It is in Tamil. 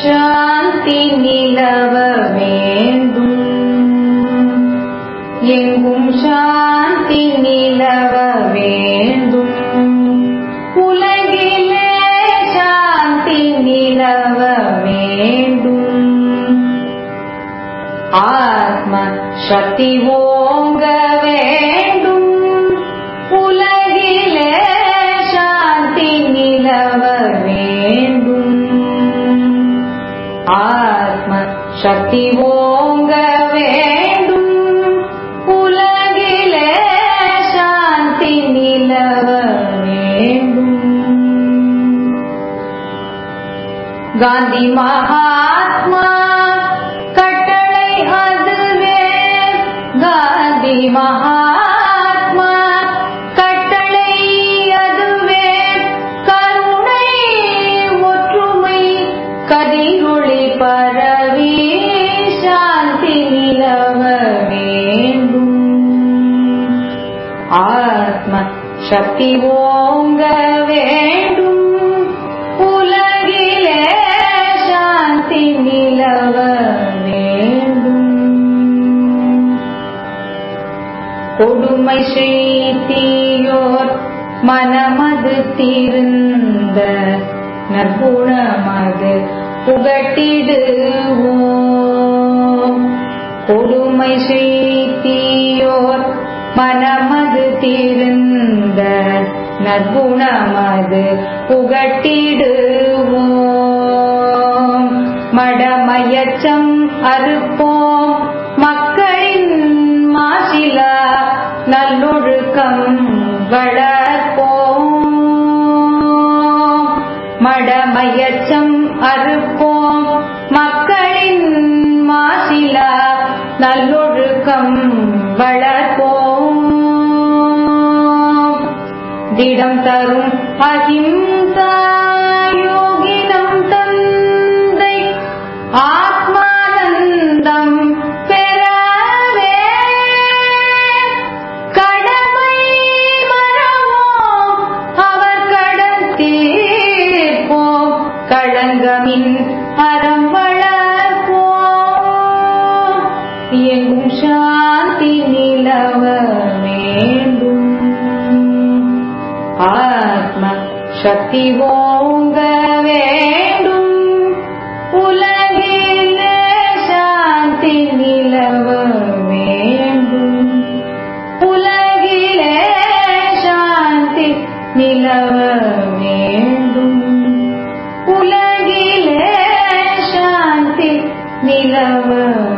சாந்தி நிலவ வேண்டும் எங்கும் சாந்தி நிலவ வேண்டும் உலகிலே சாந்தி நிலவ வேண்டும் ஆத்ம சக்தி ஓங்க வேண்டும் உலகிலே சாந்தி நிலவ வேண்டும் ஆத்ம சக்தி ஓங்க வேண்டும் உலகிலே சாந்தி நிலவ வேண்டும் காந்தி மகாத்மா கட்டளை அதுவே காந்தி மகாத்மா கட்டளை அதுவே கருணை ஒற்றுமை கதிரொளி பரவி சாந்தி நிலவ வேண்டும் ஆத்ம சக்தி ஓங்க வேண்டும் உலகிலே சாந்தி நிலவ வேண்டும் கொடுமை செய்தியோர் மனமது தீர்ந்த நற்குணமது புகட்டிடுவோம் கொடுமை செய்தியோர் மனமது தீர்ந்த நற்குணமது புகட்டிடுவோம் மடமயச்சம் அறுப்போம் மக்களின் மாசிலா நல்லொழுக்கம் வளர்ப்போம் மடமயச்சம் அறுப்போம் மக்களின் மாசிலா நல்லொழுக்கம் வளர்ப்போம் திடம் தரும் அகிம்சா யோகினம் தந்தை ஆத்மானந்தம் பெறவே கடமை மறவோம் அவர் கடன் தீர்ப்போம் களங்கமின் அறம் வளர்ப்போம் எங்கும் சாந்தி நிலவ வேண்டும் ஆத்ம சக்தி ஓங்க வேண்டும் உலகில் சாந்தி நிலவ வேண்டும் உலகிலே சாந்தி நிலவ வேண்டும் உலகிலே சாந்தி நிலவ